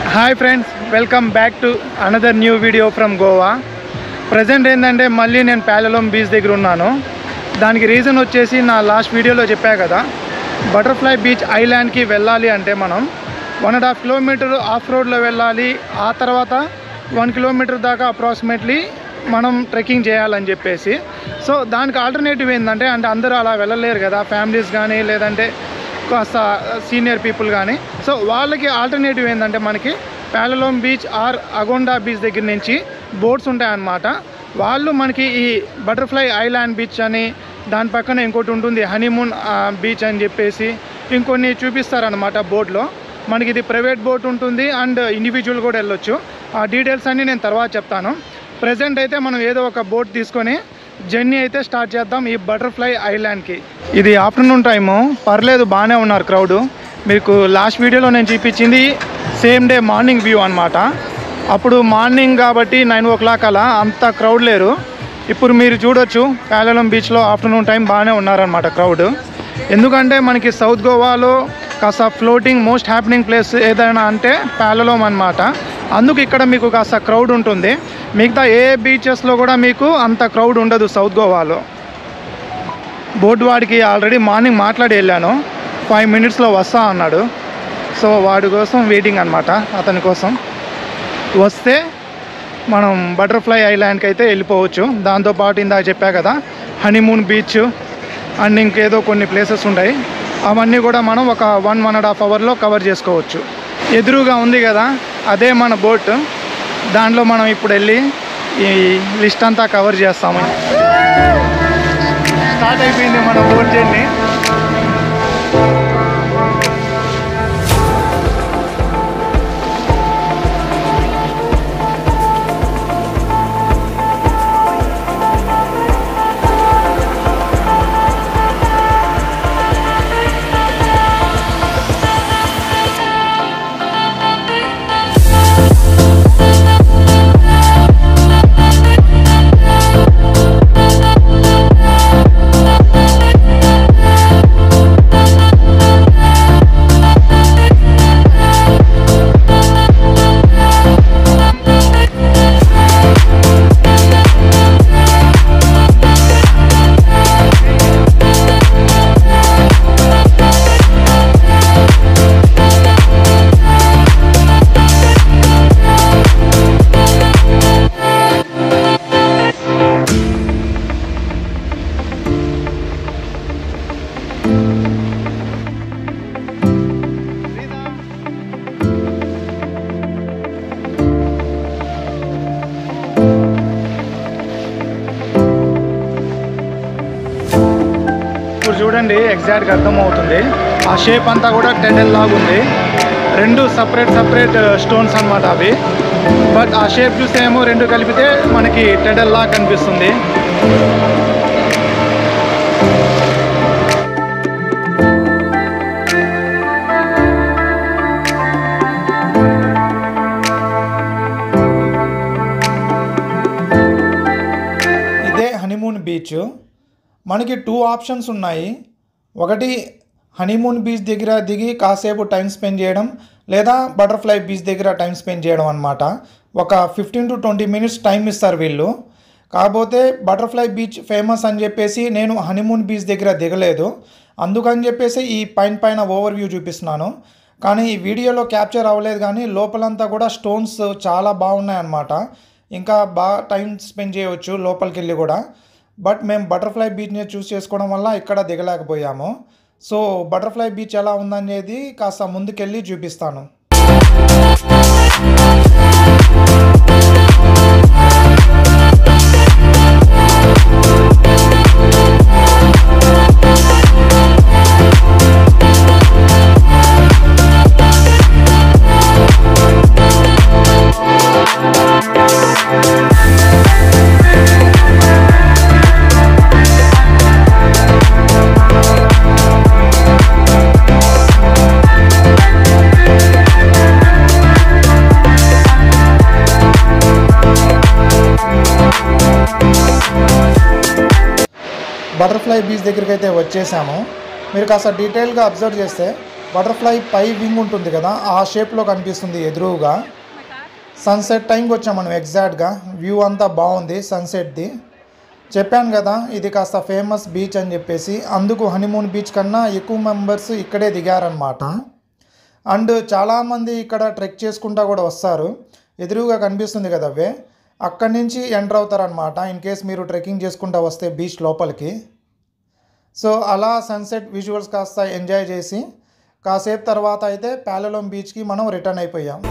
hi friends welcome back to another new video from Goa present ఏంటంటే మళ్ళీ నేను ప్యాలలోం beach దగ్గర ఉన్నాను దానికి రీజన్ వచ్చేసి నా లాస్ట్ వీడియోలో చెప్పా కదా బటర్ఫ్లై బీచ్ ఐలాండ్కి వెళ్ళాలి అంటే మనం one and half kilometre off రోడ్లో వెళ్ళాలి ఆ తర్వాత వన్ కిలోమీటర్ దాకా అప్రాక్సిమేట్లీ మనం ట్రెక్కింగ్ చేయాలని చెప్పేసి సో దానికి ఆల్టర్నేటివ్ ఏంటంటే అంటే అందరూ అలా వెళ్ళలేరు కదా ఫ్యామిలీస్ కానీ లేదంటే కాస్త సీనియర్ పీపుల్ కానీ సో వాళ్ళకి ఆల్టర్నేటివ్ ఏంటంటే మనకి Palolem beach or Agonda beach దగ్గర నుంచి బోట్స్ ఉంటాయన్నమాట వాళ్ళు మనకి ఈ బటర్ఫ్లై ఐలాండ్ బీచ్ అని దాని పక్కన ఇంకోటి ఉంటుంది హనీమూన్ బీచ్ అని చెప్పేసి ఇంకొన్ని చూపిస్తారనమాట బోట్లో మనకి ఇది ప్రైవేట్ బోట్ ఉంటుంది అండ్ ఇండివిజువల్ కూడా వెళ్ళొచ్చు ఆ డీటెయిల్స్ అన్నీ నేను తర్వాత చెప్తాను ప్రజెంట్ అయితే మనం ఏదో ఒక బోట్ తీసుకొని జర్నీ అయితే స్టార్ట్ చేద్దాం ఈ బటర్ఫ్లై ఐలాండ్కి ఇది ఆఫ్టర్నూన్ టైము పర్లేదు బాగానే ఉన్నారు క్రౌడ్ మీకు లాస్ట్ వీడియోలో నేను చూపించింది సేమ్ డే మార్నింగ్ వ్యూ అనమాట అప్పుడు మార్నింగ్ కాబట్టి నైన్ ఓ క్లాక్ అలా అంత క్రౌడ్ లేరు ఇప్పుడు మీరు చూడొచ్చు ప్యాలలం బీచ్లో ఆఫ్టర్నూన్ టైం బాగానే ఉన్నారనమాట క్రౌడ్ ఎందుకంటే మనకి సౌత్ గోవాలో కాస్త ఫ్లోటింగ్ మోస్ట్ హ్యాపెనింగ్ ప్లేస్ ఏదైనా అంటే ప్యాలలోం అనమాట అందుకు ఇక్కడ మీకు కాస్త క్రౌడ్ ఉంటుంది మిగతా ఏ బీచెస్లో కూడా మీకు అంత క్రౌడ్ ఉండదు సౌత్ గోవాలో బోట్ వాడికి ఆల్రెడీ మార్నింగ్ మాట్లాడి వెళ్ళాను ఫైవ్ మినిట్స్లో వస్తా అన్నాడు సో వాడి కోసం వెయిటింగ్ అనమాట అతని కోసం వస్తే మనం బటర్ఫ్లై ఐలాండ్కి అయితే వెళ్ళిపోవచ్చు దాంతోపాటు ఇందాక చెప్పా కదా హనీమూన్ బీచ్ అండ్ ఇంకేదో కొన్ని ప్లేసెస్ ఉంటాయి అవన్నీ కూడా మనం ఒక వన్ వన్ అండ్ హాఫ్ అవర్లో కవర్ చేసుకోవచ్చు ఎదురుగా ఉంది కదా అదే మన బోట్ దాంట్లో మనం ఇప్పుడు వెళ్ళి ఈ లిస్ట్ అంతా కవర్ చేస్తాము స్టార్ట్ అయిపోయింది మన బోట్ జర్నీ ఇప్పుడు చూడండి ఎగ్జాక్ట్గా అర్థమవుతుంది ఆ షేప్ అంతా కూడా టెండల్ లాగా ఉంది రెండు సపరేట్ సపరేట్ స్టోన్స్ అన్నమాట అవి బట్ ఆ షేప్ చూస్తే ఏమో రెండు కలిపితే మనకి టెండల్ లాగా కనిపిస్తుంది ఇదే హనీమూన్ బీచ్ మనకి టూ ఆప్షన్స్ ఉన్నాయి ఒకటి హనీమూన్ బీచ్ దగ్గర దిగి కాసేపు టైం స్పెండ్ చేయడం లేదా బటర్ఫ్లై బీచ్ దగ్గర టైం స్పెండ్ చేయడం అనమాట ఒక fifteen to twenty minutes time ఇస్తారు వీళ్ళు కాకపోతే బటర్ఫ్లై బీచ్ ఫేమస్ అని చెప్పేసి నేను హనీమూన్ బీచ్ దగ్గర దిగలేదు అందుకని చెప్పేసి ఈ పైన పైన ఓవర్ వ్యూ చూపిస్తున్నాను కానీ ఈ వీడియోలో క్యాప్చర్ అవ్వలేదు కానీ లోపలంతా కూడా స్టోన్స్ చాలా బాగున్నాయి అన్నమాట ఇంకా బాగా టైం స్పెండ్ చేయవచ్చు లోపలికి వెళ్ళి కూడా బట్ మేము బటర్ఫ్లై బీచ్ని చూస్ చేసుకోవడం వల్ల ఇక్కడ దిగలేకపోయాము సో బటర్ఫ్లై బీచ్ ఎలా ఉందనేది కాస్త ముందుకెళ్ళి చూపిస్తాను బటర్ఫ్లై బీచ్ దగ్గరికి అయితే వచ్చేసాము మీరు కాస్త డీటెయిల్గా అబ్జర్వ్ చేస్తే బటర్ఫ్లై పై వింగ్ ఉంటుంది కదా ఆ షేప్లో కనిపిస్తుంది ఎదురుగా సన్సెట్ టైంకి వచ్చాం మనం ఎగ్జాక్ట్గా వ్యూ అంతా బాగుంది సన్సెట్ది చెప్పాను కదా ఇది కాస్త ఫేమస్ బీచ్ అని చెప్పేసి అందుకు హనీమూన్ బీచ్ కన్నా ఎక్కువ మెంబర్స్ ఇక్కడే దిగారనమాట అండ్ చాలామంది ఇక్కడ ట్రెక్ చేసుకుంటా కూడా వస్తారు ఎదురుగా కనిపిస్తుంది కదా అవే అక్కడి నుంచి ఎంటర్ అవుతారనమాట ఇన్ కేస్ మీరు ట్రెక్కింగ్ చేసుకుంటా వస్తే బీచ్ లోపలికి సో అలా సన్సెట్ విజువల్స్ కాస్త ఎంజాయ్ చేసి కాసేపు తర్వాత అయితే ప్యాలలోం బీచ్కి మనం రిటర్న్ అయిపోయాం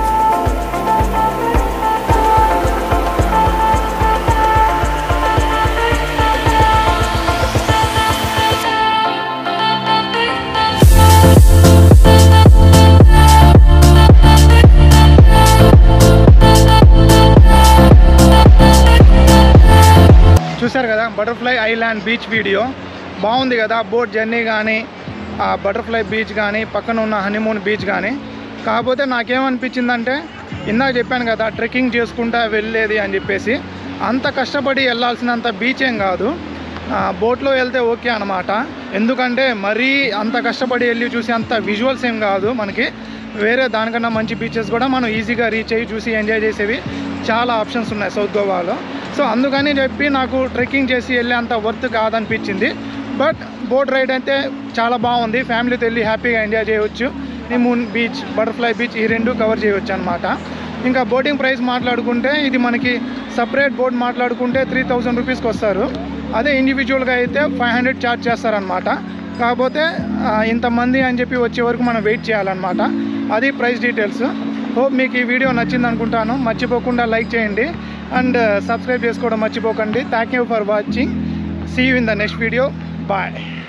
చూశారు కదా బటర్ఫ్లై ఐలాండ్ బీచ్ వీడియో బాగుంది కదా బోట్ జర్నీ కానీ ఆ బటర్ఫ్లై బీచ్ కానీ పక్కన ఉన్న హనీమూన్ బీచ్ కానీ కాకపోతే నాకేమనిపించిందంటే ఇందాక చెప్పాను కదా ట్రెక్కింగ్ చేసుకుంటా వెళ్ళేది అని చెప్పేసి అంత కష్టపడి వెళ్ళాల్సినంత బీచ్ ఏం కాదు ఆ, బోట్లో వెళ్తే ఓకే అనమాట ఎందుకంటే మరీ అంత కష్టపడి వెళ్ళి చూసి అంత విజువల్స్ ఏం కాదు మనకి వేరే దానికన్నా మంచి బీచెస్ కూడా మనం ఈజీగా రీచ్ అయ్యి చూసి ఎంజాయ్ చేసేవి చాలా ఆప్షన్స్ ఉన్నాయి సౌత్ గోవాలో సో అందుకని చెప్పి నాకు ట్రెక్కింగ్ చేసి వెళ్ళే అంత వర్త్ కాదనిపించింది బట్ బోట్ రైడ్ అయితే చాలా బాగుంది ఫ్యామిలీతో వెళ్ళి హ్యాపీగా ఎంజాయ్ చేయవచ్చు ఈ మూన్ బీచ్ బటర్ఫ్లై బీచ్ ఈ రెండు కవర్ చేయవచ్చు అనమాట ఇంకా బోటింగ్ ప్రైస్ మాట్లాడుకుంటే ఇది మనకి సపరేట్ బోట్ మాట్లాడుకుంటే త్రీ థౌజండ్ రూపీస్కి వస్తారు అదే ఇండివిజువల్గా అయితే ఫైవ్ హండ్రెడ్ ఛార్జ్ చేస్తారనమాట కాకపోతే ఆ, ఇంతమంది అని చెప్పి వచ్చే వరకు మనం వెయిట్ చేయాలన్నమాట అది ప్రైస్ డీటెయిల్స్ హోప్ మీకు ఈ వీడియో నచ్చింది అనుకుంటాను మర్చిపోకుండా లైక్ చేయండి అండ్ సబ్స్క్రైబ్ చేసుకోవడం మర్చిపోకండి thank you for watching see you in the next video bye